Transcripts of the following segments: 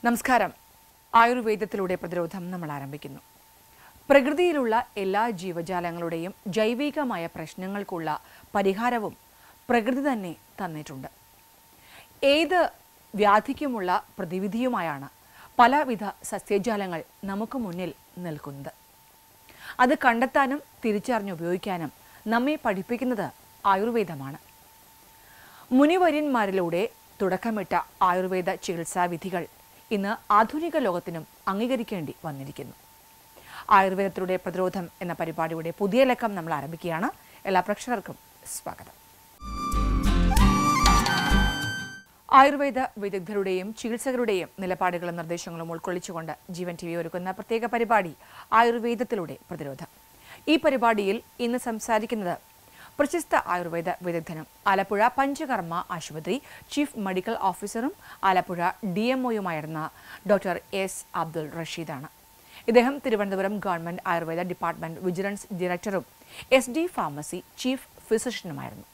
നമസ്കാരം ആയുർവേദത്തിലൂടെ പ്രതിരോധം നമ്മൾ ആരംഭിക്കുന്നു പ്രകൃതിയിലുള്ള എല്ലാ ജീവജാലങ്ങളുടെയും ജൈവികമായ പ്രശ്നങ്ങൾക്കുള്ള പരിഹാരവും പ്രകൃതി തന്നെ തന്നിട്ടുണ്ട് ഏത് വ്യാധിക്കുമുള്ള പ്രതിവിധിയുമായാണ് പലവിധ സസ്യജാലങ്ങൾ നമുക്ക് മുന്നിൽ നിൽക്കുന്നത് അത് കണ്ടെത്താനും തിരിച്ചറിഞ്ഞ് ഉപയോഗിക്കാനും നമ്മെ പഠിപ്പിക്കുന്നത് ആയുർവേദമാണ് മുനിവര്യന്മാരിലൂടെ തുടക്കമിട്ട ആയുർവേദ ചികിത്സാ വിധികൾ ഇന്ന് ആധുനിക ലോകത്തിനും അംഗീകരിക്കേണ്ടി വന്നിരിക്കുന്നു ആയുർവേദത്തിലൂടെ പ്രതിരോധം എന്ന പരിപാടിയുടെ പുതിയ ലക്കം നമ്മൾ ആരംഭിക്കുകയാണ് എല്ലാ പ്രേക്ഷകർക്കും സ്വാഗതം ആയുർവേദ വിദഗ്ധരുടെയും ചികിത്സകരുടെയും നിലപാടുകളും നിർദ്ദേശങ്ങളും ഉൾക്കൊള്ളിച്ചുകൊണ്ട് ജീവൻ ടി വി ഒരുക്കുന്ന പ്രത്യേക പരിപാടി ആയുർവേദത്തിലൂടെ പ്രതിരോധം ഈ പരിപാടിയിൽ ഇന്ന് സംസാരിക്കുന്നത് പ്രശസ്ത ആയുർവേദ വിദഗ്ധനും ആലപ്പുഴ പഞ്ചകർമ്മ ആശുപത്രി ചീഫ് മെഡിക്കൽ ഓഫീസറും ആലപ്പുഴ ഡി എം ഒയുമായിരുന്ന ഡോക്ടർ എസ് അബ്ദുൾ റഷീദാണ് ഇദ്ദേഹം Thiruvananthapuram government Ayurveda department vigilance ഡയറക്ടറും എസ് ഡി ഫാർമസി ചീഫ് ഫിസിഷ്യനുമായിരുന്നു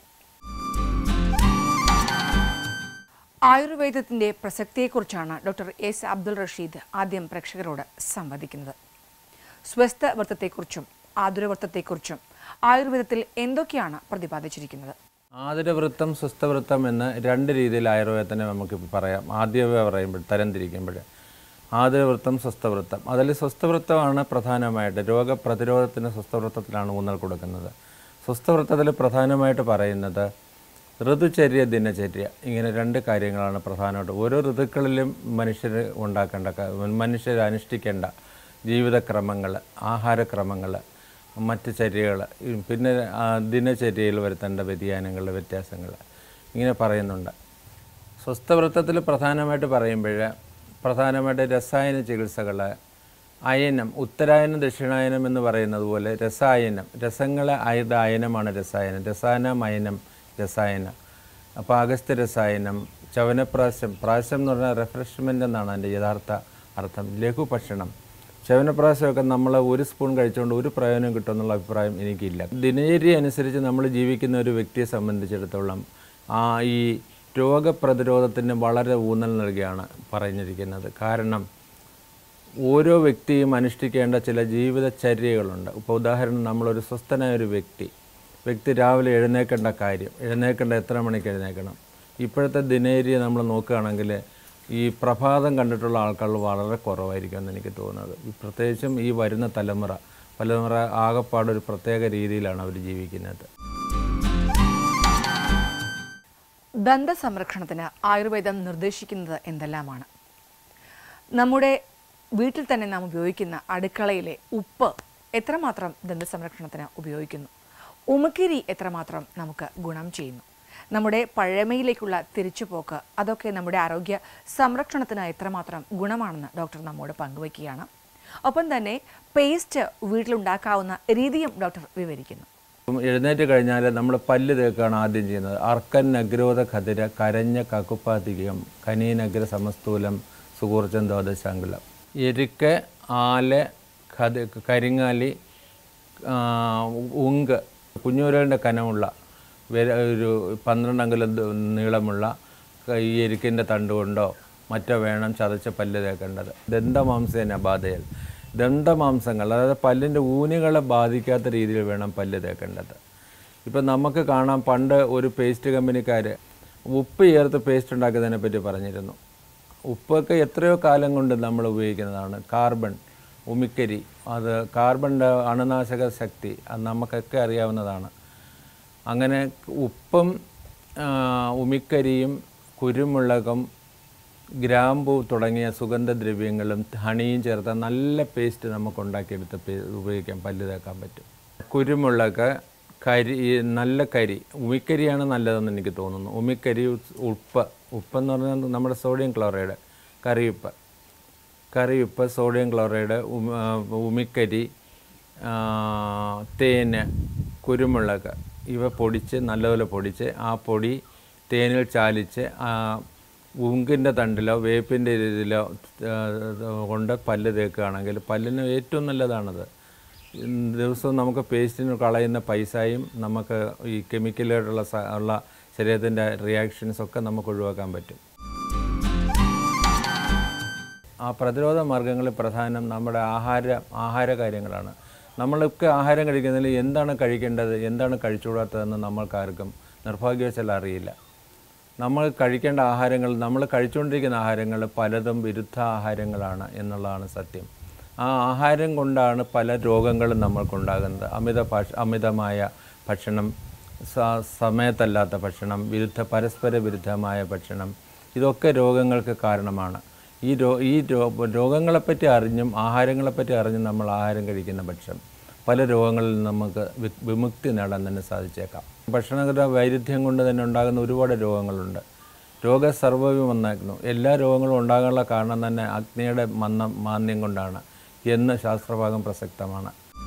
ആയുർവേദത്തിന്റെ പ്രസക്തിയെക്കുറിച്ചാണ് ഡോക്ടർ എസ് അബ്ദുൾ റഷീദ് ആദ്യം പ്രേക്ഷകരോട് സംവദിക്കുന്നത് സ്വസ്ഥ വൃത്തത്തെക്കുറിച്ചും ആതുരവൃത്തത്തെക്കുറിച്ചും ആയുർവേദത്തിൽ എന്തൊക്കെയാണ് പ്രതിപാദിച്ചിരിക്കുന്നത് ആതുരവൃത്തം സ്വസ്ഥവൃത്തം എന്ന് രണ്ട് രീതിയിൽ ആയുർവേദത്തിനെ നമുക്ക് പറയാം ആദ്യമേ പറയുമ്പോൾ തരംതിരിക്കുമ്പോൾ ആതുരവൃത്തം സ്വസ്ഥവൃത്തം അതിൽ സ്വസ്ഥവൃത്തമാണ് പ്രധാനമായിട്ട് രോഗപ്രതിരോധത്തിന് സ്വസ്ഥവൃത്തത്തിലാണ് ഊന്നൽ കൊടുക്കുന്നത് സ്വസ്ഥവൃത്തത്തിൽ പ്രധാനമായിട്ട് പറയുന്നത് ഋതുചര്യ ദിനചര്യ ഇങ്ങനെ രണ്ട് കാര്യങ്ങളാണ് പ്രധാനമായിട്ട് ഓരോ ഋതുക്കളിലും മനുഷ്യർ ഉണ്ടാക്കേണ്ട ക- മനുഷ്യർ അനുഷ്ഠിക്കേണ്ട ജീവിതക്രമങ്ങൾ ആഹാരക്രമങ്ങൾ മറ്റ് ചര്യകൾ പിന്നെ ആ, ദിനചര്യയിൽ വരുത്തേണ്ട വ്യതിയാനങ്ങൾ വ്യത്യാസങ്ങൾ ഇങ്ങനെ പറയുന്നുണ്ട് സ്വസ്ഥവൃത്തത്തിൽ പ്രധാനമായിട്ട് പറയുമ്പോൾ പ്രധാനമായിട്ട് രസായന ചികിത്സകൾ അയനം ഉത്തരായനം ദക്ഷിണായനം എന്ന് പറയുന്നത് പോലെ രസായനം രസങ്ങളെ ആയത് അയനമാണ് രസായനം രസായനം അയനം രസായനം അപ്പോൾ അഗസ്ത്യ രസായനം ചവനപ്രാശം പ്രാശം എന്ന് പറഞ്ഞാൽ റിഫ്രഷ്മെൻ്റ് എന്നാണ് അതിൻ്റെ യഥാർത്ഥ അർത്ഥം ലഘുഭക്ഷണം ചവനപ്രാശമൊക്കെ നമ്മൾ ഒരു സ്പൂൺ കഴിച്ചുകൊണ്ട് ഒരു പ്രയോജനം കിട്ടുമെന്നുള്ള അഭിപ്രായം എനിക്കില്ല ദിനചര്യ അനുസരിച്ച് നമ്മൾ ജീവിക്കുന്ന ഒരു വ്യക്തിയെ സംബന്ധിച്ചിടത്തോളം ആ ഈ രോഗപ്രതിരോധത്തിന് വളരെ ഊന്നൽ നൽകിയാണ് പറഞ്ഞിരിക്കുന്നത് കാരണം ഓരോ വ്യക്തിയും അനുഷ്ഠിക്കേണ്ട ചില ജീവിതചര്യകളുണ്ട് ഇപ്പോൾ ഉദാഹരണം നമ്മളൊരു സ്വസ്ഥനായ ഒരു വ്യക്തി വ്യക്തി രാവിലെ എഴുന്നേൽക്കേണ്ട കാര്യം എഴുന്നേൽക്കേണ്ട എത്ര മണിക്ക് എഴുന്നേൽക്കണം ഇപ്പോഴത്തെ ദിനേരിയ നമ്മൾ നോക്കുകയാണെങ്കിൽ ഈ പ്രഭാതം കണ്ടിട്ടുള്ള ആൾക്കാർ വളരെ കുറവായിരിക്കും എന്ന് എനിക്ക് തോന്നുന്നത് ഈ പ്രത്യേകിച്ചും ഈ വരുന്ന തലമുറ തലമുറ ആകപ്പാടൊരു പ്രത്യേക രീതിയിലാണ് അവർ ജീവിക്കുന്നത് ദന്ത സംരക്ഷണത്തിന് ആയുർവേദം നിർദ്ദേശിക്കുന്നത് എന്തെല്ലാമാണ് നമ്മുടെ വീട്ടിൽ തന്നെ നാം ഉപയോഗിക്കുന്ന അടുക്കളയിലെ ഉപ്പ് എത്രമാത്രം ദന്ത സംരക്ഷണത്തിന് ഉപയോഗിക്കുന്നു ഉമിക്കിരി എത്രമാത്രം നമുക്ക് ഗുണം ചെയ്യുന്നു നമ്മുടെ പഴമയിലേക്കുള്ള തിരിച്ചുപോക്ക് അതൊക്കെ നമ്മുടെ ആരോഗ്യ സംരക്ഷണത്തിന് എത്രമാത്രം ഗുണമാണെന്ന് ഡോക്ടർ നമ്മോട് പങ്കുവയ്ക്കുകയാണ് ഒപ്പം തന്നെ പേസ്റ്റ് വീട്ടിലുണ്ടാക്കാവുന്ന രീതിയും ഡോക്ടർ വിവരിക്കുന്നു ഇപ്പം എഴുന്നേറ്റ് കഴിഞ്ഞാൽ നമ്മൾ പല്ല് തേക്കാണ് ആദ്യം ചെയ്യുന്നത് അർക്കൻ നഗ്രോധ ഖതിര കരഞ്ഞ കക്കുപ്പാതികം കനീനഗ്ര സമസ്തൂലം സുകൂർച്ചം ദ്വാദശാങ്കുലം എരുക്ക് ആല് ഖത് കരിങ്ങാലി ആ, ഉങ്ക് കുഞ്ഞുരലിൻ്റെ കനമുള്ള വര- ഒരു പന്ത്രണ്ട് അങ്കുലം ദ- നീളമുള്ള ക- ഈ എരുക്കിൻ്റെ തണ്ട് കൊണ്ടോ മറ്റോ വേണം ചതച്ച പല്ല് തേക്കേണ്ടത് ദന്തമാംസേന ബാധയൽ ദന്തമാംസങ്ങൾ അതായത് പല്ലിൻ്റെ ഊനുകളെ ബാധിക്കാത്ത രീതിയിൽ വേണം പല്ല് തേക്കേണ്ടത് ഇപ്പം നമുക്ക് കാണാം പണ്ട് ഒരു പേസ്റ്റ് കമ്പനിക്കാർ ഉപ്പ് ചേർത്ത് പേസ്റ്റ് ഉണ്ടാക്കുന്നതിനെ പറ്റി പറഞ്ഞിരുന്നു ഉപ്പൊക്കെ എത്രയോ കാലം കൊണ്ട് നമ്മൾ ഉപയോഗിക്കുന്നതാണ് കാർബൺ ഉമിക്കരി അത് കാർബണിൻ്റെ അണുനാശക ശക്തി അത് നമുക്കൊക്കെ അറിയാവുന്നതാണ് അങ്ങനെ ഉപ്പും ആ, ഉമിക്കരിയും കുരുമുളകും ഗ്രാമ്പൂ തുടങ്ങിയ സുഗന്ധദ്രവ്യങ്ങളും ഹണിയും ചേർത്ത നല്ല പേസ്റ്റ് നമുക്ക് ഉണ്ടാക്കിയെടുത്ത് പേ- ഉപയോഗിക്കാം പല്ല് തേക്കാൻ പറ്റും കുരുമുളക് കരി ഈ നല്ല കരി ഉമിക്കരിയാണ് നല്ലതെന്ന് എനിക്ക് തോന്നുന്നു ഉമിക്കരി ഉസ്- ഉപ്പ് ഉപ്പെന്ന് പറഞ്ഞാൽ നമ്മുടെ സോഡിയം ക്ലോറൈഡ് കറിയുപ്പ് കറിയുപ്പ് സോഡിയം ക്ലോറൈഡ് ഉമ- ആ, ഉമിക്കരി ആ, തേന് കുരുമുളക് ഇവ പൊടിച്ച് നല്ലപോലെ പൊടിച്ച് ആ പൊടി തേനിൽ ചാലിച്ച് ആ ഉങ്കിൻ്റെ തണ്ടിലോ വേപ്പിൻ്റെ ഇതിലോ ആ, കൊണ്ട് പല്ല് തേക്കുകയാണെങ്കിൽ പല്ലിന് ഏറ്റവും നല്ലതാണത് ഉം, ദിവസവും നമുക്ക് പേസ്റ്റിന് കളയുന്ന പൈസയും നമുക്ക് ഈ കെമിക്കലായിട്ടുള്ള സ- ഉള്ള ശരീരത്തിൻ്റെ റിയാക്ഷൻസ് ഒക്കെ നമുക്ക് ഒഴിവാക്കാൻ പറ്റും ആ പ്രതിരോധ മാർഗങ്ങളിൽ പ്രധാനം നമ്മുടെ ആഹാര ആഹാര കാര്യങ്ങളാണ് നമ്മളൊക്കെ ആഹാരം കഴിക്കുന്നതിൽ എന്താണ് കഴിക്കേണ്ടത് എന്താണ് കഴിച്ചുകൂടാത്തതെന്ന് നമ്മൾക്കാർക്കും നിർഭാഗ്യവശാൽ അറിയില്ല നമ്മൾ കഴിക്കേണ്ട ആഹാരങ്ങൾ നമ്മൾ കഴിച്ചുകൊണ്ടിരിക്കുന്ന ആഹാരങ്ങൾ പലതും വിരുദ്ധ ആഹാരങ്ങളാണ് എന്നുള്ളതാണ് സത്യം ആ ആഹാരം കൊണ്ടാണ് പല രോഗങ്ങളും നമ്മൾക്കുണ്ടാകുന്നത് അമിത ഭക്ഷ അമിതമായ ഭക്ഷണം സ- സമയത്തല്ലാത്ത ഭക്ഷണം വിരുദ്ധ പരസ്പര വിരുദ്ധമായ ഭക്ഷണം ഇതൊക്കെ രോഗങ്ങൾക്ക് കാരണമാണ് ഈ രോ ഈ രോ രോഗങ്ങളെപ്പറ്റി അറിഞ്ഞും ആഹാരങ്ങളെപ്പറ്റി അറിഞ്ഞും നമ്മൾ ആഹാരം കഴിക്കുന്ന പക്ഷം പല രോഗങ്ങളിൽ നിന്ന് നമുക്ക് വി- വിമുക്തി നേടാൻ തന്നെ സാധിച്ചേക്കാം ഭക്ഷണങ്ങളുടെ വൈരുദ്ധ്യം കൊണ്ട് തന്നെ ഉണ്ടാകുന്ന ഒരുപാട് രോഗങ്ങളുണ്ട് രോഗസർവ്വവും വന്നേക്കുന്നു എല്ലാ രോഗങ്ങളും ഉണ്ടാകാനുള്ള കാരണം തന്നെ അഗ്നിയുടെ മന്നം മാന്യം കൊണ്ടാണ് എന്ന് ശാസ്ത്രഭാഗം പ്രസക്തമാണ്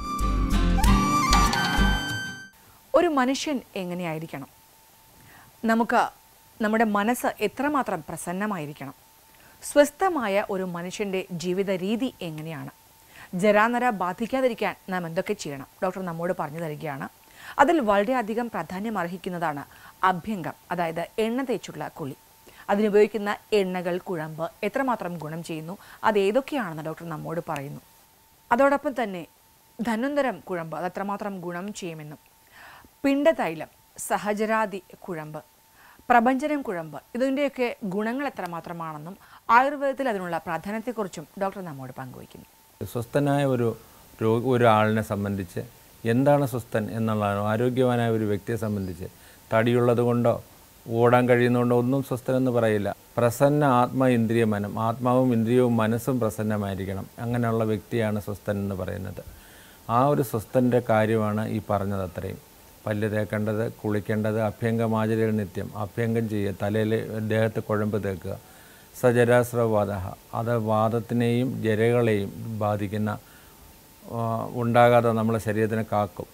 ഒരു മനുഷ്യൻ എങ്ങനെയായിരിക്കണം നമുക്ക് നമ്മുടെ മനസ്സ് എത്രമാത്രം പ്രസന്നമായിരിക്കണം സ്വസ്ഥമായ ഒരു മനുഷ്യൻ്റെ ജീവിത രീതി എങ്ങനെയാണ് ജരാനര ബാധിക്കാതിരിക്കാൻ നാം എന്തൊക്കെ ചെയ്യണം ഡോക്ടർ നമ്മോട് പറഞ്ഞു തരികയാണ് അതിൽ വളരെയധികം പ്രാധാന്യം അർഹിക്കുന്നതാണ് അഭ്യംഗം അതായത് എണ്ണ തേച്ചുള്ള കുളി അതിനുപയോഗിക്കുന്ന എണ്ണകൾ കുഴമ്പ് എത്രമാത്രം ഗുണം ചെയ്യുന്നു അത് ഏതൊക്കെയാണെന്ന് ഡോക്ടർ നമ്മോട് പറയുന്നു അതോടൊപ്പം തന്നെ ധന്വന്തരം കുഴമ്പ് അത് എത്രമാത്രം ഗുണം ചെയ്യുമെന്നും പിണ്ടതൈലം സഹജരാതി കുഴമ്പ് പ്രപഞ്ചനം കുഴമ്പ് ഇതിൻ്റെയൊക്കെ ഗുണങ്ങൾ എത്രമാത്രമാണെന്നും ആയുർവേദത്തിൽ അതിനുള്ള പ്രാധാന്യത്തെക്കുറിച്ചും ഡോക്ടർ നമ്മോട് പങ്കുവയ്ക്കുന്നു സ്വസ്ഥനായ ഒരു രോഗ ഒരാളിനെ സംബന്ധിച്ച് എന്താണ് സ്വസ്ഥൻ എന്നുള്ളതാണ് ആരോഗ്യവാനായ ഒരു വ്യക്തിയെ സംബന്ധിച്ച് തടിയുള്ളത് കൊണ്ടോ ഓടാൻ കഴിയുന്നതുകൊണ്ടോ ഒന്നും സ്വസ്ഥനെന്ന് പറയില്ല പ്രസന്ന ആത്മ ഇന്ദ്രിയ മനം ആത്മാവും ഇന്ദ്രിയവും മനസ്സും പ്രസന്നമായിരിക്കണം അങ്ങനെയുള്ള വ്യക്തിയാണ് സ്വസ്ഥൻ എന്ന് പറയുന്നത് ആ ഒരു സ്വസ്ഥൻ്റെ കാര്യമാണ് ഈ പറഞ്ഞത് അത്രയും പല്ല് തേക്കേണ്ടത് കുളിക്കേണ്ടത് അഭ്യംഗമാചരികൾ നിത്യം അഭ്യംഗം ചെയ്യുക തലയിൽ ദേഹത്ത് കുഴമ്പ് തേക്കുക സജരാസ്രവാദ അത് വാദത്തിനെയും ജരകളെയും ബാധിക്കുന്ന ആ, ഉണ്ടാകാതെ നമ്മളെ ശരീരത്തിനെ കാക്കും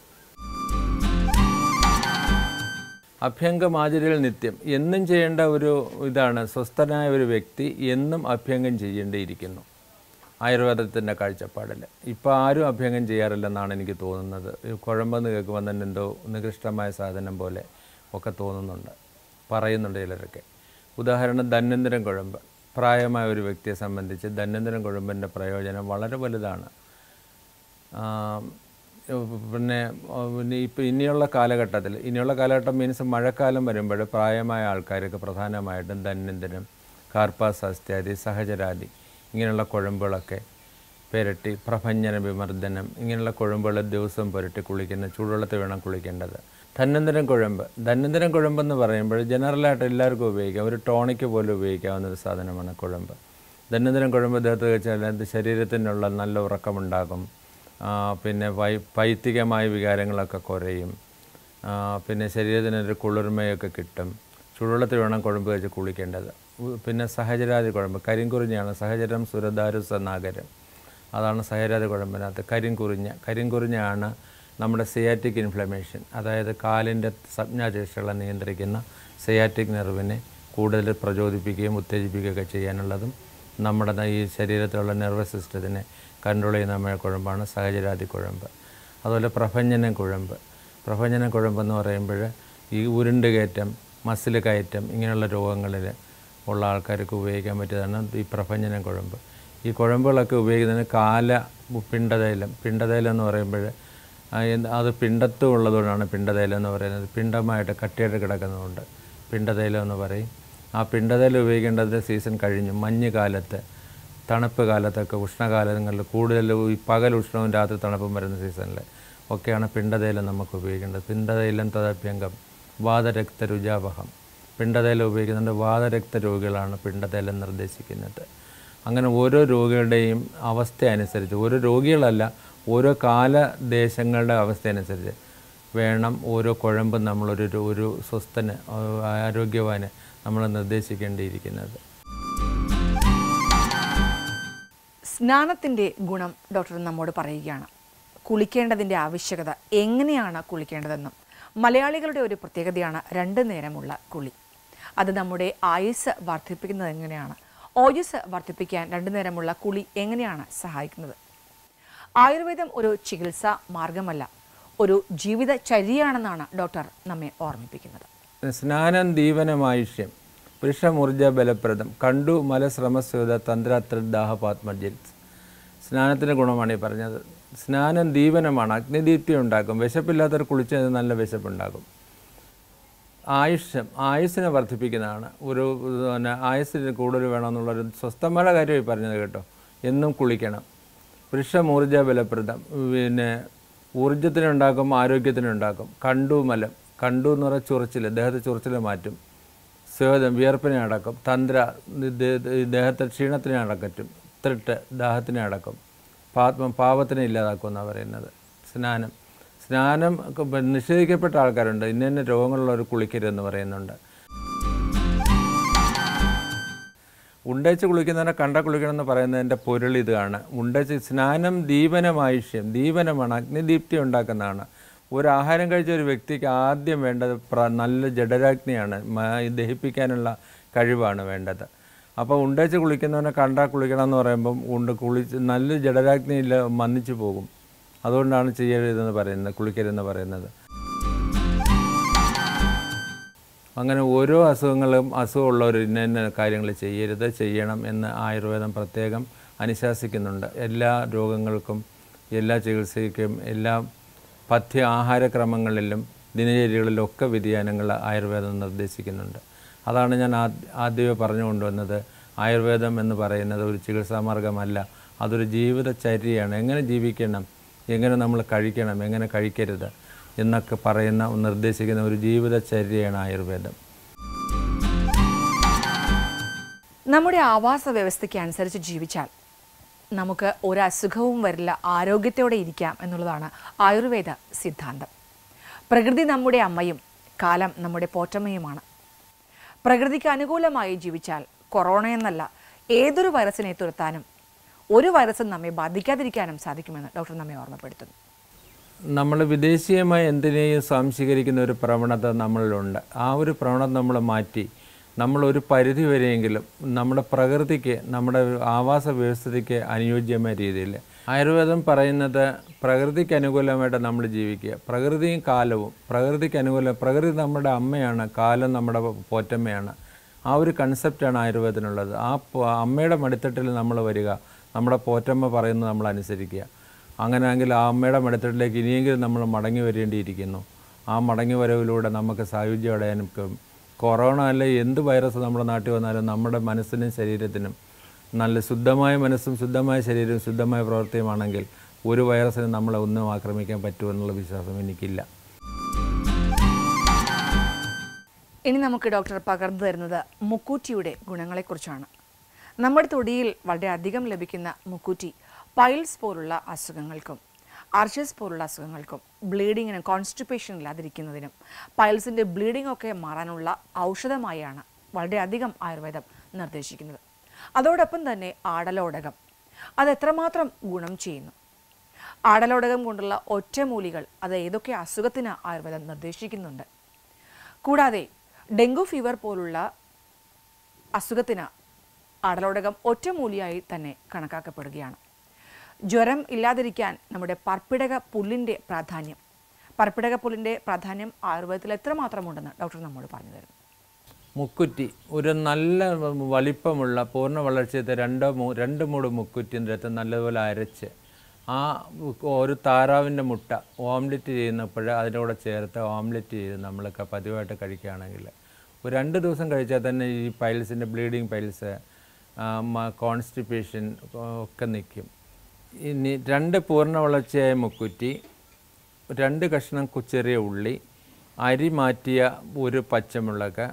അഭ്യംഗമാചരികൾ നിത്യം എന്നും ചെയ്യേണ്ട ഒരു ഇതാണ് സ്വസ്ഥനായ ഒരു വ്യക്തി എന്നും അഭ്യംഗം ചെയ്യേണ്ടിയിരിക്കുന്നു ആയുർവേദത്തിൻ്റെ കാഴ്ചപ്പാടിൽ ഇപ്പോൾ ആരും അഭ്യംഗം ചെയ്യാറില്ലെന്നാണ് എനിക്ക് തോന്നുന്നത് ഈ കുഴമ്പെന്ന് കേൾക്കുമ്പോൾ തന്നെ എന്തോ നികൃഷ്ടമായ സാധനം പോലെ ഒക്കെ തോന്നുന്നുണ്ട് പറയുന്നുണ്ട് ചിലരൊക്കെ ഉദാഹരണം ധന്വന്തരം കുഴമ്പ് പ്രായമായ ഒരു വ്യക്തിയെ സംബന്ധിച്ച് ധന്വന്തരം കുഴമ്പിൻ്റെ പ്രയോജനം വളരെ വലുതാണ് ആ, പിന്നെ ആ, പിന്നെ ഇപ്പോൾ ഇനിയുള്ള കാലഘട്ടത്തിൽ ഇനിയുള്ള കാലഘട്ടം മീൻസ് മഴക്കാലം വരുമ്പോൾ പ്രായമായ ആൾക്കാർക്ക് പ്രധാനമായിട്ടും ധന്വന്തരം കാർപ്പാസാസ്ത്യാദി സഹചരാദി ഇങ്ങനെയുള്ള കുഴമ്പുകളൊക്കെ പുരട്ടി പ്രഭഞ്ജന വിമർദ്ദനം ഇങ്ങനെയുള്ള കുഴമ്പുകൾ ദിവസം പുരട്ടി കുളിക്കുന്ന ചൂടുവെള്ളത്തിൽ വേണം കുളിക്കേണ്ടത് ധന്വന്തരം കുഴമ്പ് ധന്വന്തരം കുഴമ്പെന്ന് പറയുമ്പോൾ ജനറലായിട്ട് എല്ലാവർക്കും ഉപയോഗിക്കാം ഒരു ടോണിക്ക് പോലും ഉപയോഗിക്കാവുന്ന ഒരു സാധനമാണ് കുഴമ്പ് ധന്വന്തരം കുഴമ്പ് ദേഹത്ത് വെച്ചാൽ അത് ശരീരത്തിനുള്ള നല്ല ഉറക്കമുണ്ടാകും ആ, പിന്നെ വൈ പൈത്തികമായ വികാരങ്ങളൊക്കെ കുറയും ആ, പിന്നെ ശരീരത്തിനൊരു കുളിർമയൊക്കെ കിട്ടും ചൂടുവെള്ളത്തിൽ വേണം കുഴമ്പ് വെച്ച് കുളിക്കേണ്ടത് ഉ- പിന്നെ സഹചരാതി കുഴമ്പ് കരിങ്കുറിഞ്ഞാണ് സഹചരം സുരദാരു സനാഗരം അതാണ് സഹചരാതി കുഴമ്പിനകത്ത് കരിങ്കുറിഞ്ഞ കരിങ്കുറിഞ്ഞാണ് നമ്മുടെ സിയാറ്റിക് ഇൻഫ്ലമേഷൻ അതായത് കാലിൻ്റെ സംജ്ഞാചേഷ്ടകളെ നിയന്ത്രിക്കുന്ന സിയാറ്റിക് നെർവിനെ കൂടുതൽ പ്രചോദിപ്പിക്കുകയും ഉത്തേജിപ്പിക്കുകയൊക്കെ ചെയ്യാനുള്ളതും നമ്മുടെ ഈ ശരീരത്തിലുള്ള നെർവസ് സിസ്റ്റത്തിനെ കൺട്രോൾ ചെയ്യുന്ന നമ്മുടെ കുഴമ്പാണ് സഹചരാതി കുഴമ്പ് അതുപോലെ പ്രഭഞ്ജന കുഴമ്പ് പ്രഭഞ്ജന കുഴമ്പെന്ന് പറയുമ്പോൾ ഈ ഉരുണ്ട് കയറ്റം മസിൽ കയറ്റം ഇങ്ങനെയുള്ള രോഗങ്ങളിൽ ഉള്ള ആൾക്കാർക്ക് ഉപയോഗിക്കാൻ പറ്റിയതാണ് ഈ പ്രഭഞ്ജന കുഴമ്പ് ഈ കുഴമ്പുകളൊക്കെ ഉപയോഗിക്കുന്നതിന് കാല പിണ്ടതൈലം പിണ്ടതൈലം എന്ന് പറയുമ്പോൾ ആ, എന്ത് അത് പിണ്ടത്തും ഉള്ളതുകൊണ്ടാണ് പിണ്ടതൈലം എന്ന് പറയുന്നത് പിണ്ടമായിട്ട് കട്ടിയായിട്ട് കിടക്കുന്നതുകൊണ്ട് പിണ്ടതൈലം എന്ന് പറയും ആ പിണ്ടതൈലം ഉപയോഗിക്കേണ്ടത് സീസൺ കഴിഞ്ഞു മഞ്ഞ് കാലത്ത് തണുപ്പ് കാലത്തൊക്കെ ഉഷ്ണകാലങ്ങളിൽ കൂടുതൽ ഈ പകൽ ഉഷ്ണവും രാത്രി തണുപ്പും വരുന്ന സീസണിൽ ഒക്കെയാണ് പിണ്ടതൈലം നമുക്ക് ഉപയോഗിക്കേണ്ടത് പിണ്ടതൈലം തദഭ്യംഗം വാതരക്ത രുചാവഹം പിണ്ടതൈലം ഉപയോഗിക്കുന്നുണ്ട് വാതരക്ത രോഗികളാണ് പിണ്ടതൈലം നിർദ്ദേശിക്കുന്നത് അങ്ങനെ ഓരോ രോഗികളുടെയും അവസ്ഥ അനുസരിച്ച് ഓരോ രോഗികളല്ല ഓരോ കാലദേശങ്ങളുടെ അവസ്ഥ അനുസരിച്ച് വേണം ഓരോ കുഴമ്പും നമ്മളൊരു ഒരു- ഒരു സ്വസ്ഥന് ആ, ആരോഗ്യവാന് നമ്മൾ നിർദ്ദേശിക്കേണ്ടിയിരിക്കുന്നത് സ്നാനത്തിൻ്റെ ഗുണം ഡോക്ടർ നമ്മോട് പറയുകയാണ് കുളിക്കേണ്ടതിൻ്റെ ആവശ്യകത എങ്ങനെയാണ് കുളിക്കേണ്ടതെന്നും മലയാളികളുടെ ഒരു പ്രത്യേകതയാണ് രണ്ട് നേരമുള്ള കുളി അത് നമ്മുടെ ആയുസ് വർദ്ധിപ്പിക്കുന്നത് എങ്ങനെയാണ് ഓജസ് വർദ്ധിപ്പിക്കാൻ രണ്ടു നേരമുള്ള കുളി എങ്ങനെയാണ് സഹായിക്കുന്നത് ആയുർവേദം ഒരു ചികിത്സാ മാർഗമല്ല ഒരു ജീവിതചര്യയാണെന്നാണ് ഡോക്ടർ നമ്മെ ഓർമ്മിപ്പിക്കുന്നത് സ്നാനം ദീവനമായുഷ്യം പുരുഷമൂർജ ബലപ്രദം കണ്ടു മലശ്രമസ്യൂത തന്ത്രാത്രദാഹപാത്മജിൽ സ്നാനത്തിൻ്റെ ഗുണമാണ് ഈ പറഞ്ഞത് സ്നാനം ദീപനമാണ് അഗ്നിദീപ്തി ഉണ്ടാക്കും വിശപ്പില്ലാത്തവർ കുളിച്ച് കഴിഞ്ഞാൽ നല്ല വിശപ്പുണ്ടാകും ആയുഷ്യം ആയുസ്സിനെ വർദ്ധിപ്പിക്കുന്നതാണ് ഒരു പിന്നെ ആയുസ്സിന് കൂടുതൽ വേണമെന്നുള്ളൊരു സ്വസ്ഥമായ കാര്യമായി പറഞ്ഞത് കേട്ടോ എന്നും കുളിക്കണം പുരുഷമൂർജ ബലപ്രദം പിന്നെ ഊർജത്തിനുണ്ടാക്കും ആരോഗ്യത്തിനുണ്ടാക്കും കണ്ടു മലം കണ്ടു എന്ന് പറഞ്ഞാൽ ചൊറിച്ചിൽ ദേഹത്തെ ചൊറിച്ചിൽ മാറ്റും സ്വേദം വിയർപ്പിനെ അടക്കും തന്ത്ര ദേ- ദേ- ദേഹത്തെ ക്ഷീണത്തിനെ അടക്കറ്റും തൃട്ട് ദാഹത്തിനെ അടക്കും പാത്മം പാപത്തിനെ ഇല്ലാതാക്കും എന്നാണ് പറയുന്നത് സ്നാനം സ്നാനം ഒക്കെ പ- നിഷേധിക്കപ്പെട്ട ആൾക്കാരുണ്ട് ഇന്ന ഇന്ന രോഗങ്ങളുള്ളവർ കുളിക്കരുതെന്ന് പറയുന്നുണ്ട് ഉണ്ടേച്ച് കുളിക്കുന്നതിനെ കണ്ട കുളിക്കണം എന്ന് പറയുന്നതിൻ്റെ പൊരുൾ ഇതാണ് ഉണ്ടേച്ച് സ്നാനം ദീപനമായുഷ്യം ദീപനമാണ് അഗ്നിദീപ്തി ഉണ്ടാക്കുന്നതാണ് ഒരു ആഹാരം കഴിച്ച ഒരു വ്യക്തിക്ക് ആദ്യം വേണ്ടത് പ്ര നല്ല ജഡരാഗ്നിയാണ് മ- ദഹിപ്പിക്കാനുള്ള കഴിവാണ് വേണ്ടത് അപ്പോൾ ഉണ്ടേച്ച് കുളിക്കുന്നവനെ കണ്ടാൽ കുളിക്കണം എന്ന് പറയുമ്പം ഉണ്ട് കുളിച്ച് നല്ല ജഡരാഗ്നിയിൽ മന്നിച്ചു പോകും അതുകൊണ്ടാണ് ചെയ്യരുതെന്ന് പറയുന്നത് കുളിക്കരുതെന്ന് പറയുന്നത് അങ്ങനെ ഓരോ അസുഖങ്ങളും അസുഖമുള്ളവർ ഇന്ന ഇന്ന കാര്യങ്ങൾ ചെയ്യരുത് ചെയ്യണം എന്ന് ആയുർവേദം പ്രത്യേകം അനുശാസിക്കുന്നുണ്ട് എല്ലാ രോഗങ്ങൾക്കും എല്ലാ ചികിത്സയ്ക്കും എല്ലാ പഥ്യ ആഹാരക്രമങ്ങളിലും ദിനചര്യകളിലും ഒക്കെ വ്യതിയാനങ്ങൾ ആയുർവേദം നിർദ്ദേശിക്കുന്നുണ്ട് അതാണ് ഞാൻ ആദ്- ആദ്യമേ പറഞ്ഞു കൊണ്ടുവന്നത് ആയുർവേദം എന്ന് പറയുന്നത് ഒരു ചികിത്സാ മാർഗമല്ല അതൊരു ജീവിതചര്യയാണ് എങ്ങനെ ജീവിക്കണം എങ്ങനെ നമ്മൾ കഴിക്കണം എങ്ങനെ കഴിക്കരുത് എന്നൊക്കെ പറയുന്ന നിർദ്ദേശിക്കുന്ന ഒരു ജീവിതചര്യയാണ് ആയുർവേദം നമ്മുടെ ആവാസ വ്യവസ്ഥയ്ക്ക് അനുസരിച്ച് ജീവിച്ചാൽ നമുക്ക് ഒരു അസുഖവും വരില്ല ആരോഗ്യത്തോടെ ഇരിക്കാം എന്നുള്ളതാണ് ആയുർവേദ സിദ്ധാന്തം പ്രകൃതി നമ്മുടെ അമ്മയും കാലം നമ്മുടെ പോറ്റമ്മയുമാണ് പ്രകൃതിക്ക് അനുകൂലമായി ജീവിച്ചാൽ കൊറോണ എന്നല്ല ഏതൊരു വൈറസിനെ തുരത്താനും ഒരു വൈറസും നമ്മെ ബാധിക്കാതിരിക്കാനും സാധിക്കുമെന്ന് ഡോക്ടർ നമ്മെ ഓർമ്മപ്പെടുത്തുന്നു നമ്മൾ വിദേശീയമായി എന്തിനേയും സ്വാംശീകരിക്കുന്ന ഒരു പ്രവണത നമ്മളിലുണ്ട് ആ ഒരു പ്രവണത നമ്മൾ മാറ്റി നമ്മൾ ഒരു പരിധി വരെയെങ്കിലും നമ്മുടെ പ്രകൃതിക്ക് നമ്മുടെ ആവാസ വ്യവസ്ഥയ്ക്ക് അനുയോജ്യമായ രീതിയിൽ ആയുർവേദം പറയുന്നത് പ്രകൃതിക്ക് അനുകൂലമായിട്ട് നമ്മൾ ജീവിക്കുക പ്രകൃതിയും കാലവും പ്രകൃതിക്ക് അനുകൂലം പ്രകൃതി നമ്മുടെ അമ്മയാണ് കാലം നമ്മുടെ പോറ്റമ്മയാണ് ആ ഒരു കൺസെപ്റ്റാണ് ആയുർവേദത്തിനുള്ളത് ആ പ- അമ്മയുടെ മടിത്തട്ടിൽ നമ്മൾ വരിക നമ്മുടെ പോറ്റമ്മ പറയുന്നത് നമ്മൾ അനുസരിക്കുക അങ്ങനെയെങ്കിൽ ആ അമ്മയുടെ മടിത്തട്ടിലേക്ക് ഇനിയെങ്കിലും നമ്മൾ മടങ്ങി വരേണ്ടിയിരിക്കുന്നു ആ മടങ്ങി വരവിലൂടെ നമുക്ക് സായുജ്യം അടയാനും ക- കൊറോണ അല്ല എന്ത് വൈറസ് നമ്മുടെ നാട്ടിൽ വന്നാലും നമ്മുടെ മനസ്സിനും ശരീരത്തിനും നല്ല ശുദ്ധമായ മനസ്സും ശുദ്ധമായ ശരീരവും ശുദ്ധമായ പ്രവൃത്തിയുമാണെങ്കിൽ ഒരു വൈറസിന് നമ്മളെ ഒന്നും ആക്രമിക്കാൻ പറ്റുമെന്നുള്ള വിശ്വാസം എനിക്കില്ല ഇനി നമുക്ക് ഡോക്ടർ പകർന്നു തരുന്നത് മുക്കൂറ്റിയുടെ ഗുണങ്ങളെക്കുറിച്ചാണ് നമ്മുടെ തൊടിയിൽ വളരെയധികം ലഭിക്കുന്ന മുക്കൂറ്റി പൈൽസ് പോലുള്ള അസുഖങ്ങൾക്കും ആർച്ചസ് പോലുള്ള അസുഖങ്ങൾക്കും ബ്ലീഡിങ്ങിനും കോൺസ്റ്റിപ്പേഷൻ ഇല്ലാതിരിക്കുന്നതിനും പൈൽസിൻ്റെ ബ്ലീഡിംഗ് ഒക്കെ മാറാനുള്ള ഔഷധമായാണ് വളരെയധികം ആയുർവേദം നിർദ്ദേശിക്കുന്നത് അതോടൊപ്പം തന്നെ ആടലോടകം അത് എത്രമാത്രം ഗുണം ചെയ്യുന്നു ആടലോടകം കൊണ്ടുള്ള ഒറ്റമൂലികൾ അത് ഏതൊക്കെ അസുഖത്തിന് ആയുർവേദം നിർദ്ദേശിക്കുന്നുണ്ട് കൂടാതെ ഡെങ്കു ഫീവർ പോലുള്ള അസുഖത്തിന് ആടലോടകം ഒറ്റമൂലിയായി തന്നെ കണക്കാക്കപ്പെടുകയാണ് ജ്വരം ഇല്ലാതിരിക്കാൻ നമ്മുടെ പർപ്പിടക പുല്ലിൻ്റെ പ്രാധാന്യം പർപ്പിടക പുല്ലിൻ്റെ പ്രാധാന്യം ആയുർവേദത്തിൽ എത്രമാത്രമുണ്ടെന്ന് ഡോക്ടർ നമ്മോട് പറഞ്ഞു തരുന്നു മുക്കുറ്റി ഒരു നല്ല വലിപ്പമുള്ള പൂർണ്ണ വളർച്ചയത്തെ രണ്ടോ മൂ രണ്ട് മൂട് മുക്കുറ്റിൻ്റെ അടുത്ത് നല്ലതുപോലെ അരച്ച് ആ ഒരു താറാവിൻ്റെ മുട്ട ഓംലെറ്റ് ചെയ്യുന്നപ്പോൾ അതിൻ്റെ കൂടെ ചേർത്ത് ഓംലെറ്റ് ചെയ്ത് നമ്മളൊക്കെ പതിവായിട്ട് കഴിക്കുകയാണെങ്കിൽ ഒരു രണ്ട് ദിവസം കഴിച്ചാൽ തന്നെ ഈ പൈൽസിൻ്റെ ബ്ലീഡിങ് പൈൽസ് കോൺസ്റ്റിപ്പേഷൻ ഒക്കെ നിൽക്കും ഇനി രണ്ട് പൂർണ്ണ വളർച്ചയായ മുക്കുറ്റി രണ്ട് കഷ്ണം കു- ചെറിയ ഉള്ളി അരി മാറ്റിയ ഒരു പച്ചമുളക്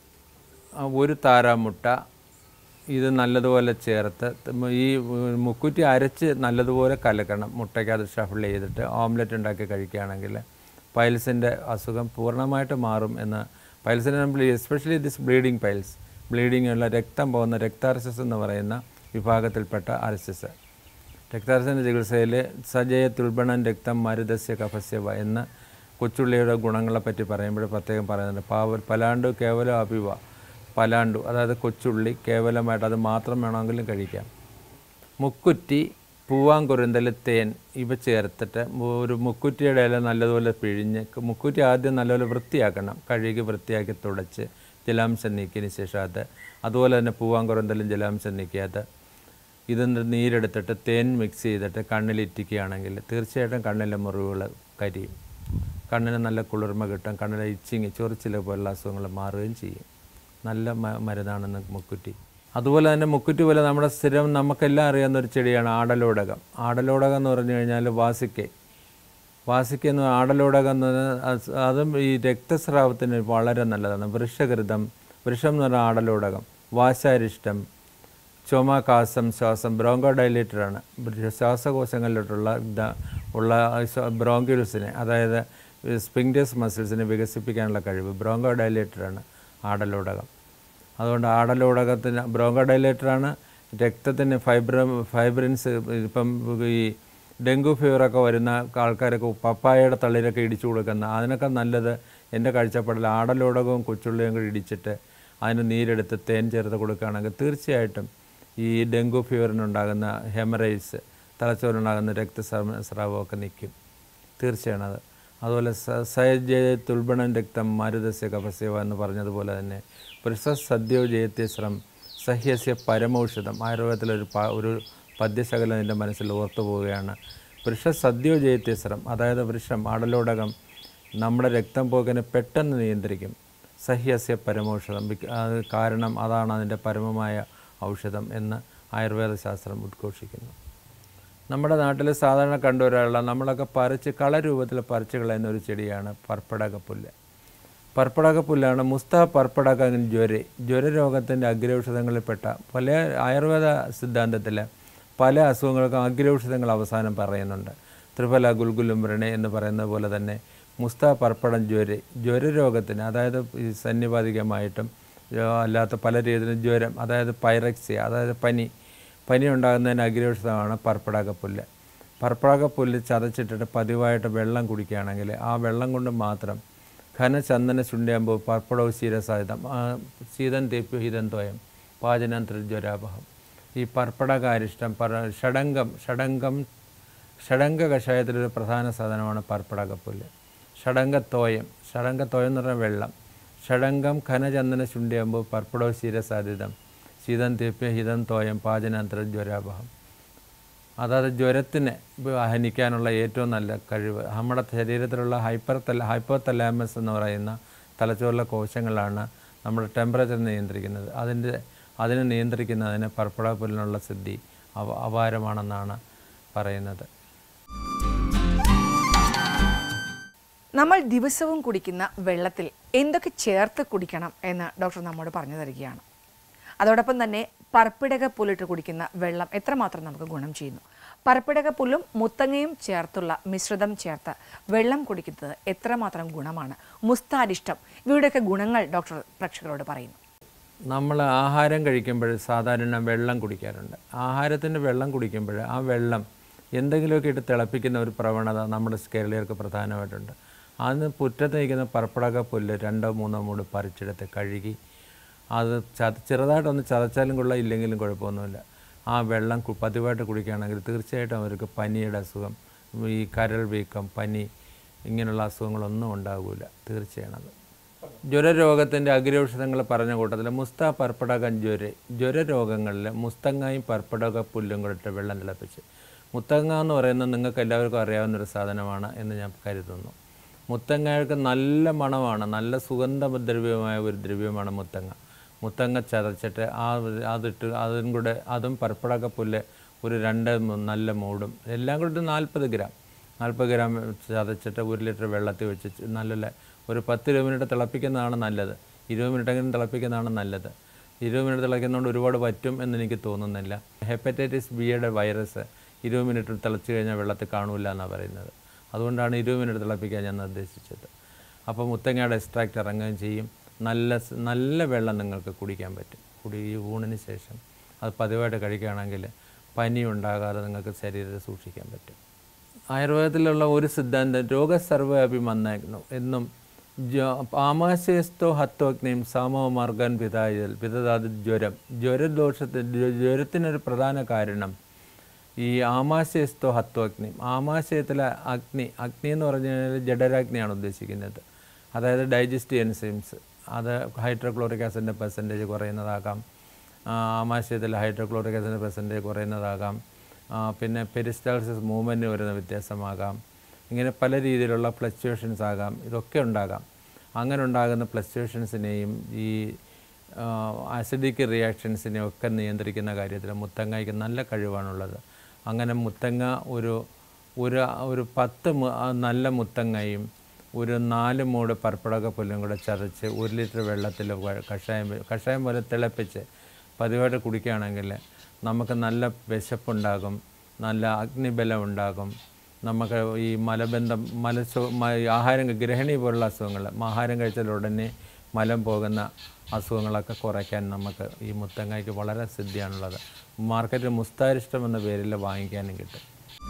ആ, ഒരു താറാമുട്ട ഇത് നല്ലതുപോലെ ചേർത്ത് ത- ഈ മുക്കുറ്റി അരച്ച് നല്ലതുപോലെ കലക്കണം മുട്ടയ്ക്കകത്ത് ഷഫിൾ ചെയ്തിട്ട് ഓംലെറ്റ് ഉണ്ടാക്കി കഴിക്കുകയാണെങ്കിൽ പൈൽസിൻ്റെ അസുഖം പൂർണ്ണമായിട്ട് മാറും എന്ന് പൈൽസിന് നമ്മൾ especially this bleeding piles bleeding ഉള്ള രക്തം പോകുന്ന രക്താർസിസ് എന്ന് പറയുന്ന വിഭാഗത്തിൽപ്പെട്ട അർസിസ് രക്താർസിൻ്റെ ചികിത്സയിൽ സജയ തുൽബണൻ രക്തം മരുതസ്യ കഫസ്യവ എന്ന് കൊച്ചുള്ളിയുടെ ഗുണങ്ങളെപ്പറ്റി പറയുമ്പോൾ പ്രത്യേകം പറയുന്നുണ്ട് പാവ പലാണ്ടു കേവലം അപിവ പലാണ്ടു അതായത് കൊച്ചുള്ളി കേവലമായിട്ട് അത് മാത്രം വേണമെങ്കിലും കഴിക്കാം മുക്കുറ്റി പൂവാങ്കുരുന്തൽ തേൻ ഇവ ചേർത്തിട്ട് ഒരു മുക്കുറ്റിയുടെ ഇല നല്ലതുപോലെ പിഴിഞ്ഞ് മുക്കുറ്റി ആദ്യം നല്ലപോലെ വൃത്തിയാക്കണം കഴുകി വൃത്തിയാക്കി തുടച്ച് ജലാംശം നീക്കിയതിന് ശേഷം അത് അതുപോലെ തന്നെ പൂവാങ്കുറന്തലും ജലാംശം നീക്കിയത് ഇതിൻ്റെ നീരെടുത്തിട്ട് തേൻ മിക്സ് ചെയ്തിട്ട് കണ്ണിലിറ്റിക്കുകയാണെങ്കിൽ തീർച്ചയായിട്ടും കണ്ണിലെ മുറിവുകൾ കരിയും കണ്ണിന് നല്ല കുളിർമ കിട്ടും കണ്ണിലെ ഇച്ചിങ് ചൊറിച്ചിൽ പോലുള്ള അസുഖങ്ങൾ മാറുകയും ചെയ്യും നല്ല മ- മരുന്നാണെന്ന് മുക്കുറ്റി അതുപോലെ തന്നെ മുക്കുറ്റി പോലെ നമ്മുടെ സ്ഥിരം നമുക്കെല്ലാം അറിയാവുന്ന ഒരു ചെടിയാണ് ആടലോടകം ആടലോടകം എന്ന് പറഞ്ഞു കഴിഞ്ഞാൽ വാസിക്കൈ വാസിക്കുന്ന ആടലോടകം എന്ന് പറഞ്ഞാൽ അത് അതും ഈ രക്തസ്രാവത്തിന് വളരെ നല്ലതാണ് വൃഷകൃതം വൃഷം എന്ന് പറഞ്ഞാൽ ആടലോടകം വാശാരിഷ്ടം ചുമ കാസം ശ്വാസം ബ്രോങ്കോഡൈലേറ്ററാണ് ശ്വാസകോശങ്ങളിലോട്ടുള്ള ഇത- ഉള്ള ബ്രോങ്ക്യൂൾസിനെ അതായത് സ്പിങ്ഡസ് മസിൽസിനെ വികസിപ്പിക്കാനുള്ള കഴിവ് ബ്രോങ്കോഡൈലേറ്ററാണ് ആടലോടകം അതുകൊണ്ട് ആടലോടകത്തിന് ബ്രോങ്കോഡൈലേറ്ററാണ് രക്തത്തിന് ഫൈബ്ര ഫൈബ്രിൻസ് ഇപ്പം ഈ ഡെങ്കു ഫീവറൊക്കെ വരുന്ന ആൾക്കാരൊക്കെ പപ്പായയുടെ തളിരൊക്കെ ഇടിച്ചു കൊടുക്കുന്ന അതിനൊക്കെ നല്ലത് എൻ്റെ കാഴ്ചപ്പാടിൽ ആടലോടകവും കൊച്ചുള്ളിയും കൂടി ഇടിച്ചിട്ട് അതിന് നീരെടുത്ത് തേൻ ചേർത്ത് കൊടുക്കുകയാണെങ്കിൽ തീർച്ചയായിട്ടും ഈ ഡെങ്കു ഫീവറിനുണ്ടാകുന്ന ഹെമറൈസ് തലച്ചോറിനുണ്ടാകുന്ന രക്തസ്രാവ സ്രാവമൊക്കെ നിൽക്കും തീർച്ചയാണ് അത് അതുപോലെ സ- സയജയ തുൽബണം രക്തം മാരുതസ്യ കപസ്യവ എന്ന് പറഞ്ഞതുപോലെ തന്നെ പുരുഷ സദ്യോ ജയത്യശ്രം സഹ്യസ്യ പരമൌഷധം ആയുർവേദത്തിലൊരു പ- ഒരു പദ്യശകലം എൻ്റെ മനസ്സിൽ ഓർത്തു പോവുകയാണ് വൃഷ സദ്യോ ജയത്യശ്രം അതായത് വൃഷം ആടലോടകം നമ്മുടെ രക്തം പോക്കിനെ പെട്ടെന്ന് നിയന്ത്രിക്കും സഹ്യസ്യ പരമൌഷധം ബിക്ക- അത് കാരണം അതാണ് അതിൻ്റെ പരമമായ ഔഷധം എന്ന് ആയുർവേദ ശാസ്ത്രം ഉദ്ഘോഷിക്കുന്നു നമ്മുടെ നാട്ടിൽ സാധാരണ കണ്ടുവരാറുള്ള നമ്മളൊക്കെ പറിച്ച് കളരൂപത്തിൽ പറിച്ച് കളയുന്ന ഒരു ചെടിയാണ് പർപ്പടകപ്പുല്ല് പർപ്പടകപ്പുല്ലാണ് മുസ്ത പർപ്പടകൻ ജ്വര ജ്വരരോഗത്തിൻ്റെ അഗ്രൌഷധങ്ങളിൽപ്പെട്ട പല ആയുർവേദ സിദ്ധാന്തത്തിൽ പല അസുഖങ്ങൾക്കും അഗ്രൌഷധങ്ങൾ അവസാനം പറയുന്നുണ്ട് ത്രിഫല ഗുൽഗുലും വ്രണ എന്ന് പറയുന്നത് പോലെ തന്നെ മുസ്ത പർപ്പടം ജ്വര ജ്വരരോഗത്തിന് അതായത് ഈ സന്നിപാതികമായിട്ടും ജ്വ- അല്ലാത്ത പല രീതിയിലും ജ്വരം അതായത് പൈറക്സിയ അതായത് പനി പനി ഉണ്ടാകുന്നതിന് അഗ്രൗഷധമാണ് പർപ്പടകപ്പുല്ല് പർപ്പടകപ്പുല്ല് ചതച്ചിട്ടിട്ട് പതിവായിട്ട് വെള്ളം കുടിക്കുകയാണെങ്കിൽ ആ വെള്ളം കൊണ്ട് മാത്രം ഘനചന്ദന ചുണ്ടിയാകുമ്പോൾ പർപ്പടവും ശീരസായുധം ശീതം തേപ്പു ഹിതം തോയം പാചനം ത്രിജ്വരാപഹം ഈ പർപ്പടകാരിഷ്ടം പർ ഷഡംഗം ഷഡംഗം ഷഡംഗ കഷായത്തിലൊരു പ്രധാന സാധനമാണ് പർപ്പടകപ്പുല്ല് ഷഡംഗത്തോയം ഷഡംഗത്തോയം എന്ന് പറഞ്ഞാൽ വെള്ളം ഷഡംഗം ഘനചന്ദന ചുണ്ടിയാകുമ്പോൾ പർപ്പടോ ശീരസാധ്യതം ശീതം തേപ്യ ഹിതം തോയം പാചനാന്തര ജ്വരാപഹം അതായത് ജ്വരത്തിനെ ഹനിക്കാനുള്ള ഏറ്റവും നല്ല കഴിവ് നമ്മുടെ ശരീരത്തിലുള്ള ഹൈപ്പർ തല ഹൈപ്പോ തലാമസ് എന്ന് പറയുന്ന തലച്ചോറിലെ കോശങ്ങളാണ് നമ്മുടെ ടെമ്പറേച്ചർ നിയന്ത്രിക്കുന്നത് അതിൻ്റെ അതിനെ നിയന്ത്രിക്കുന്നതിന് പർപ്പടപ്പുല്ലിനുള്ള സിദ്ധി അവ അപാരമാണെന്നാണ് പറയുന്നത് നമ്മൾ ദിവസവും കുടിക്കുന്ന വെള്ളത്തിൽ എന്തൊക്കെ ചേർത്ത് കുടിക്കണം എന്ന് ഡോക്ടർ നമ്മോട് പറഞ്ഞു തരികയാണ് അതോടൊപ്പം തന്നെ പർപ്പിടക പുല്ലിട്ട് കുടിക്കുന്ന വെള്ളം എത്രമാത്രം നമുക്ക് ഗുണം ചെയ്യുന്നു പർപ്പിടക പുല്ലും മുത്തങ്ങയും ചേർത്തുള്ള മിശ്രിതം ചേർത്ത് വെള്ളം കുടിക്കുന്നത് എത്രമാത്രം ഗുണമാണ് മുസ്താരിഷ്ടം ഇവയുടെയൊക്കെ ഗുണങ്ങൾ ഡോക്ടർ പ്രേക്ഷകരോട് പറയുന്നു നമ്മൾ ആഹാരം കഴിക്കുമ്പോൾ സാധാരണ വെള്ളം കുടിക്കാറുണ്ട് ആഹാരത്തിൻ്റെ വെള്ളം കുടിക്കുമ്പോൾ ആ വെള്ളം എന്തെങ്കിലുമൊക്കെ ഇട്ട് തിളപ്പിക്കുന്ന ഒരു പ്രവണത നമ്മുടെ കേരളീയർക്ക് പ്രധാനമായിട്ടുണ്ട് അതിന് പുറ്റത്ത് നിൽക്കുന്ന പർപ്പടക പുല്ല് രണ്ടോ മൂന്നോ മൂട് പറിച്ചെടുത്ത് കഴുകി അത് ചത ചെറുതായിട്ടൊന്ന് ചതച്ചാലും കൊള്ളാം ഇല്ലെങ്കിലും കുഴപ്പമൊന്നുമില്ല ആ വെള്ളം കു- പതിവായിട്ട് കുടിക്കുകയാണെങ്കിൽ തീർച്ചയായിട്ടും അവർക്ക് പനിയുടെ അസുഖം ഈ കരൾ വീക്കം പനി ഇങ്ങനെയുള്ള അസുഖങ്ങളൊന്നും ഉണ്ടാകില്ല തീർച്ചയാണ് അത് ജ്വരരോഗത്തിൻ്റെ അഗ്രൗഷധങ്ങൾ പറഞ്ഞ കൂട്ടത്തിൽ മുസ്ത പർപ്പടകം ജ്വര ജ്വരരോഗങ്ങളിൽ മുസ്തങ്ങയും പർപ്പടക പുല്ലും കൂടെ ഇട്ട് വെള്ളം തിളപ്പിച്ച് മുത്തങ്ങ എന്ന് പറയുന്നത് നിങ്ങൾക്ക് എല്ലാവർക്കും അറിയാവുന്നൊരു സാധനമാണ് എന്ന് ഞാൻ കരുതുന്നു മുത്തങ്ങയ്ക്ക് നല്ല മണമാണ് നല്ല സുഗന്ധദ്രവ്യമായ ഒരു ദ്രവ്യമാണ് മുത്തങ്ങ മുത്തങ്ങ ചതച്ചിട്ട് ആ ഒരു- അതിട്ട് അതും കൂടെ അതും പർപ്പടക പുല്ല് ഒരു രണ്ട് മൂ- നല്ല മൂടും എല്ലാം കൂടി ഒരു നാൽപ്പത് ഗ്രാം നാൽപ്പത് ഗ്രാം ചതച്ചിട്ട് ഒരു ലിറ്റർ വെള്ളത്തിൽ വെച്ച് ച് നല്ല ഒരു പത്ത് ഇരുപത് മിനിറ്റ് തിളപ്പിക്കുന്നതാണ് നല്ലത് ഇരുപത് മിനിറ്റെങ്കിലും തിളപ്പിക്കുന്നതാണ് നല്ലത് ഇരുപത് മിനിറ്റ് തിളയ്ക്കുന്നതുകൊണ്ട് ഒരുപാട് പറ്റും എന്ന് എനിക്ക് തോന്നുന്നില്ല ഹെപ്പറ്റൈറ്റിസ് ബിയുടെ വൈറസ് ഇരുപത് മിനിറ്റ് തിളച്ച് കഴിഞ്ഞാൽ വെള്ളത്തിൽ കാണില്ല എന്നാണ് പറയുന്നത് അതുകൊണ്ടാണ് ഇരുപത് മിനിറ്റ് തിളപ്പിക്കാൻ ഞാൻ നിർദ്ദേശിച്ചത് അപ്പോൾ മുത്തങ്ങയുടെ എക്സ്ട്രാക്റ്റ് ഇറങ്ങുകയും ചെയ്യും നല്ല സ് നല്ല വെള്ളം നിങ്ങൾക്ക് കുടിക്കാൻ പറ്റും കുടി ഈ ഊണിന് ശേഷം അത് പതിവായിട്ട് കഴിക്കുകയാണെങ്കിൽ പനി ഉണ്ടാകാതെ നിങ്ങൾക്ക് ശരീരത്തെ സൂക്ഷിക്കാൻ പറ്റും ആയുർവേദത്തിലുള്ള ഒരു സിദ്ധാന്തം രോഗസർവ്വവ്യാപി മന്നായിരുന്നു എന്നും ആമാശയസ്ഥോ ഹത്വഗ്നിയും സാമോ മാർഗൻ പിതായൽ പിതാത് ജ്വരം ജ്വരദോഷത്തിന് ജ്വരത്തിനൊരു പ്രധാന കാരണം ഈ ആമാശയസ്ഥോ ഹത്വഗ്നി ആമാശയത്തിലെ അഗ്നി അഗ്നി എന്ന് പറഞ്ഞു കഴിഞ്ഞാൽ ജഡരാഗ്നിയാണ് ഉദ്ദേശിക്കുന്നത് അതായത് ഡൈജസ്റ്റീവ് എൻസൈംസ് അത് ഹൈഡ്രോക്ലോറിക് ആസിഡിൻ്റെ പെർസെൻറ്റേജ് കുറയുന്നതാകാം ആ, ആമാശയത്തിൽ ഹൈഡ്രോക്ലോറിക് ആസിഡിൻ്റെ പെർസെൻറ്റേജ് കുറയുന്നതാകാം ആ, പിന്നെ പെരിസ്റ്റാൾസിസ് മൂവ്മെൻറ്റ് വരുന്ന വ്യത്യാസമാകാം ഇങ്ങനെ പല രീതിയിലുള്ള ഫ്ലക്ച്വേഷൻസ് ആകാം ഇതൊക്കെ ഉണ്ടാകാം അങ്ങനെ ഉണ്ടാകുന്ന ഫ്ലക്ച്വേഷൻസിനെയും ഈ ആസിഡിക് റിയാക്ഷൻസിനെയും ഒക്കെ നിയന്ത്രിക്കുന്ന കാര്യത്തിൽ മുത്തങ്ങയ്ക്ക് നല്ല കഴിവാണുള്ളത് അങ്ങനെ മുത്തങ്ങ ഒരു ഒരു ഒരു പത്ത് മു- ആ നല്ല മുത്തങ്ങയും ഒരു നാല് മൂട് പർപ്പിടക പുല്ലും കൂടെ ചതച്ച് ഒരു ലിറ്റർ വെള്ളത്തിൽ വ- കഷായം വെ- കഷായം പോലെ തിളപ്പിച്ച് പതിവായിട്ട് കുടിക്കുകയാണെങ്കിൽ നമുക്ക് നല്ല വിശപ്പുണ്ടാകും നല്ല അഗ്നിബലം ഉണ്ടാകും നമുക്ക് ഈ മലബന്ധം മലസു മ- ഈ ആഹാരം ഗ്രഹണി പോലുള്ള അസുഖങ്ങൾ ആഹാരം കഴിച്ചാൽ ഉടനെ മലം പോകുന്ന അസുഖങ്ങളൊക്കെ കുറയ്ക്കാൻ നമുക്ക് ഈ മുത്തങ്ങയ്ക്ക് വളരെ സിദ്ധിയാണുള്ളത് മാർക്കറ്റിൽ മുസ്താരിഷ്ടം എന്ന പേരിൽ വാങ്ങിക്കാനും കിട്ടും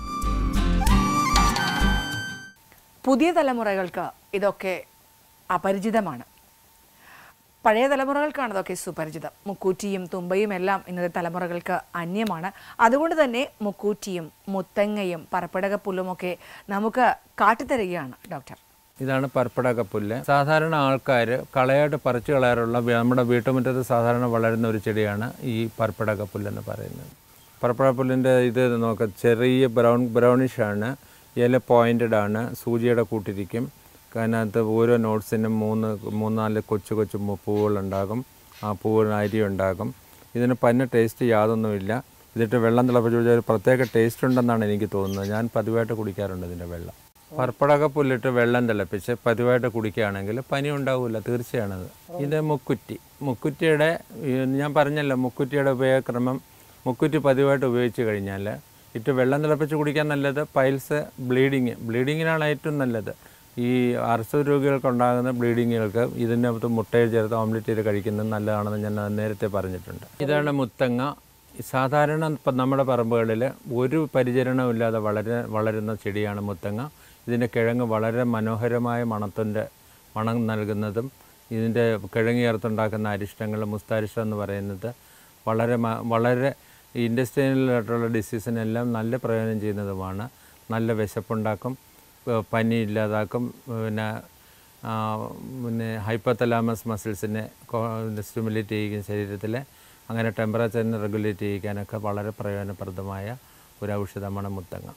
പുതിയ തലമുറകൾക്ക് ഇതൊക്കെ അപരിചിതമാണ് പഴയ തലമുറകൾക്കാണ് ഇതൊക്കെ സുപരിചിതം മുക്കൂറ്റിയും തുമ്പയും എല്ലാം ഇന്നത്തെ തലമുറകൾക്ക് അന്യമാണ് അതുകൊണ്ട് തന്നെ മുക്കൂറ്റിയും മുത്തങ്ങയും പറപ്പിടകപ്പുല്ലുമൊക്കെ നമുക്ക് കാട്ടിത്തരികയാണ് ഡോക്ടർ ഇതാണ് പർപ്പിടക പുല്ല് സാധാരണ ആൾക്കാർ കളയായിട്ട് പറിച്ചു കളയാറുള്ള വി- നമ്മുടെ വീട്ടുമുറ്റത്ത് സാധാരണ വളരുന്ന ഒരു ചെടിയാണ് ഈ പർപ്പിടക പുല്ലെന്ന് പറയുന്നത് പർപ്പിടക പുല്ലിൻ്റെ ഇത് നോക്ക ചെറിയ ബ്രൗൺ ബ്രൗണിഷ് ആണ് ഇല പോയിൻറ്റഡ് ആണ് സൂചിയുടെ കൂട്ടിരിക്കും അതിനകത്ത് ഓരോ നോട്ട്സിനും മൂന്ന് മൂന്നാല് കൊച്ചു കൊച്ചു മു- പൂവുകളുണ്ടാകും ആ പൂവിന് അരി ഉണ്ടാകും ഇതിന് പന്ന ടേസ്റ്റ് യാതൊന്നുമില്ല ഇതിട്ട് വെള്ളം തിളപ്പിച്ച് കുടിച്ചാൽ ഒരു പ്രത്യേക ടേസ്റ്റ് ഉണ്ടെന്നാണ് എനിക്ക് തോന്നുന്നത് ഞാൻ പതിവായിട്ട് കുടിക്കാറുണ്ട് ഇതിൻ്റെ വെള്ളം പർപ്പടക പുല്ലിട്ട് വെള്ളം തിളപ്പിച്ച് പതിവായിട്ട് കുടിക്കുകയാണെങ്കിൽ പനി ഉണ്ടാവില്ല തീർച്ചയാണത് ഇത് മുക്കുറ്റി മുക്കുറ്റിയുടെ ഈ ഞാൻ പറഞ്ഞല്ലോ മുക്കുറ്റിയുടെ ഉപയോഗക്രമം മുക്കുറ്റി പതിവായിട്ട് ഉപയോഗിച്ച് കഴിഞ്ഞാൽ ഇട്ട് വെള്ളം തിളപ്പിച്ച് കുടിക്കാൻ നല്ലത് പൈൽസ് ബ്ലീഡിങ് ബ്ലീഡിങ്ങിനാണ് ഏറ്റവും നല്ലത് ഈ അർസ രോഗികൾക്ക് ഉണ്ടാകുന്ന ബ്ലീഡിങ്ങുകൾക്ക് ഇതിനകത്ത് മുട്ടയിൽ ചേർത്ത് ഓംലെറ്റ് ചെയ്ത് കഴിക്കുന്നത് നല്ലതാണെന്ന് ഞാൻ നേരത്തെ പറഞ്ഞിട്ടുണ്ട് ഇതാണ് മുത്തങ്ങ സാധാരണ ഇപ്പം നമ്മുടെ പറമ്പുകളിൽ ഒരു പരിചരണവും ഇല്ലാതെ വളരെ വളരുന്ന ചെടിയാണ് മുത്തങ്ങ ഇതിൻ്റെ കിഴങ്ങ് വളരെ മനോഹരമായ മണത്തിൻ്റെ മണം നൽകുന്നതും ഇതിൻ്റെ കിഴങ്ങ് ചേർത്തുണ്ടാക്കുന്ന അരിഷ്ടങ്ങൾ മുസ്താരിഷ്ടം എന്ന് പറയുന്നത് വളരെ മ- വളരെ ഇൻഡസ്ട്രിയലായിട്ടുള്ള ഡിസീസിനെല്ലാം നല്ല പ്രയോജനം ചെയ്യുന്നതുമാണ് നല്ല വിശപ്പുണ്ടാക്കും ഏഹ് പനി ഇല്ലാതാക്കും പിന്നെ ആ, പിന്നെ ഹൈപ്പോതലാമസ് മസിൽസിനെ സ്റ്റിമുലേറ്റ് ചെയ്യിക്കും ശരീരത്തിലെ അങ്ങനെ ടെമ്പറേച്ചറിനെ റെഗുലേറ്റ് ചെയ്യിക്കാനൊക്കെ വളരെ പ്രയോജനപ്രദമായ ഒരു ഔഷധമാണ് മുത്തങ്ങ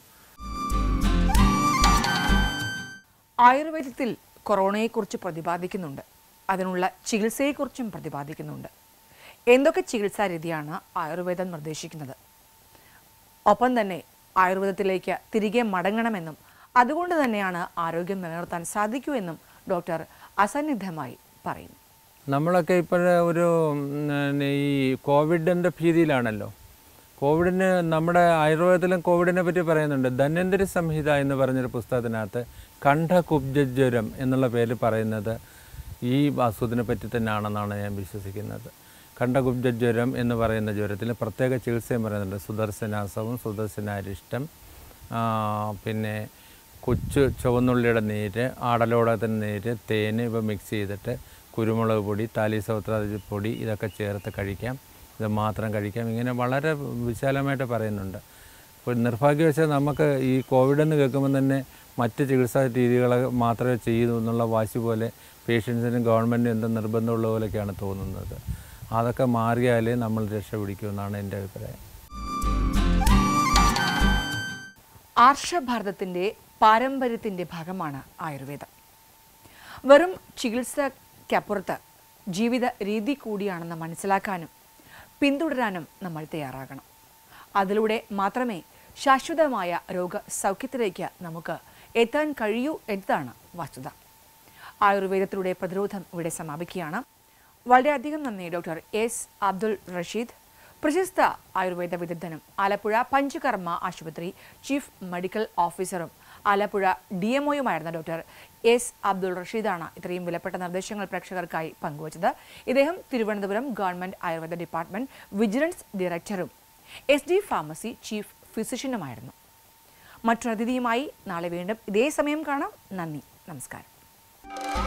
ആയുർവേദത്തിൽ കൊറോണയെക്കുറിച്ച് പ്രതിപാദിക്കുന്നുണ്ട് അതിനുള്ള ചികിത്സയെക്കുറിച്ചും പ്രതിപാദിക്കുന്നുണ്ട് എന്തൊക്കെ ചികിത്സാ രീതിയാണ് ആയുർവേദം നിർദ്ദേശിക്കുന്നത് ഒപ്പം തന്നെ ആയുർവേദത്തിലേക്ക് തിരികെ മടങ്ങണമെന്നും അതുകൊണ്ട് തന്നെയാണ് ആരോഗ്യം നിലനിർത്താൻ സാധിക്കൂ എന്നും ഡോക്ടർ അസന്നിഗ്ധമായി പറയുന്നു നമ്മളൊക്കെ ഇപ്പോൾ ഒരു ഉം, ഈ കോവിഡിൻ്റെ ഭീതിയിലാണല്ലോ കോവിഡിന് നമ്മുടെ ആയുർവേദത്തിലും കോവിഡിനെ പറ്റി പറയുന്നുണ്ട് ധന്വന്തരി സംഹിത എന്ന് പറഞ്ഞൊരു പുസ്തകത്തിനകത്ത് കണ്ഠകുബ്ജജ്വരം എന്നുള്ള പേര് പറയുന്നത് ഈ അസുഖത്തിനെ പറ്റി തന്നെയാണെന്നാണ് ഞാൻ വിശ്വസിക്കുന്നത് കണ്ഠകുബ്ജജ്വരം എന്ന് പറയുന്ന ജ്വരത്തിൽ പ്രത്യേക ചികിത്സയും പറയുന്നുണ്ട് സുദർശനാസവും സുദർശനാരിഷ്ടം ആ, പിന്നെ കൊച്ചു ചുവന്നുള്ളിയുടെ നീര് ആടലോടകത്തിൻ്റെ നീര് തേന് ഇവ മിക്സ് ചെയ്തിട്ട് കുരുമുളക് പൊടി താലിസൗത്രാതി പൊടി ഇതൊക്കെ ചേർത്ത് കഴിക്കാം ഇത് മാത്രം കഴിക്കാം ഇങ്ങനെ വളരെ വിശാലമായിട്ട് പറയുന്നുണ്ട് ഇപ്പോൾ നിർഭാഗ്യവശാൽ നമുക്ക് ഈ കോവിഡ് എന്ന് കേൾക്കുമ്പോൾ തന്നെ മറ്റ് ചികിത്സാ രീതികൾ മാത്രമേ ചെയ്യൂ എന്നുള്ള വാശി പോലെ പേഷ്യൻസിനും ഗവൺമെൻറ്റിനും എന്ത് നിർബന്ധമുള്ള പോലെയൊക്കെയാണ് തോന്നുന്നത് അതൊക്കെ മാറിയാലേ നമ്മൾ രക്ഷപിടിക്കുമെന്നാണ് എൻ്റെ അഭിപ്രായം ആർഷഭാരതത്തിൻ്റെ പാരമ്പര്യത്തിൻ്റെ ഭാഗമാണ് ആയുർവേദം വെറും ചികിത്സയ്ക്കപ്പുറത്ത് ജീവിത രീതി കൂടിയാണെന്ന് മനസ്സിലാക്കാനും പിന്തുടരാനും നമ്മൾ തയ്യാറാകണം അതിലൂടെ മാത്രമേ ശാശ്വതമായ രോഗസൗഖ്യത്തിലേക്ക് നമുക്ക് എത്താൻ കഴിയൂ എന്നതാണ് വസ്തുത ആയുർവേദത്തിലൂടെ പ്രതിരോധം ഇവിടെ സമാപിക്കുകയാണ് വളരെയധികം നന്ദി ഡോക്ടർ എസ് അബ്ദുൾ റഷീദ് പ്രശസ്ത ആയുർവേദ വിദഗ്ധനും ആലപ്പുഴ പഞ്ചകർമ്മ ആശുപത്രി ചീഫ് മെഡിക്കൽ ഓഫീസറും ആലപ്പുഴ ഡി എംഒയുമായിരുന്ന ഡോക്ടർ എസ് അബ്ദുൾ റഷീദാണ് ഇത്രയും വിലപ്പെട്ട നിർദ്ദേശങ്ങൾ പ്രേക്ഷകർക്കായി പങ്കുവച്ചത് ഇദ്ദേഹം Thiruvananthapuram government Ayurveda department vigilance ഡയറക്ടറും എസ് ഡി ഫാർമസി ചീഫ് ഫിസിഷ്യനുമായിരുന്നു മറ്റൊരു അതിഥിയുമായി നാളെ വീണ്ടും ഇതേ സമയം കാണാം നന്ദി നമസ്കാരം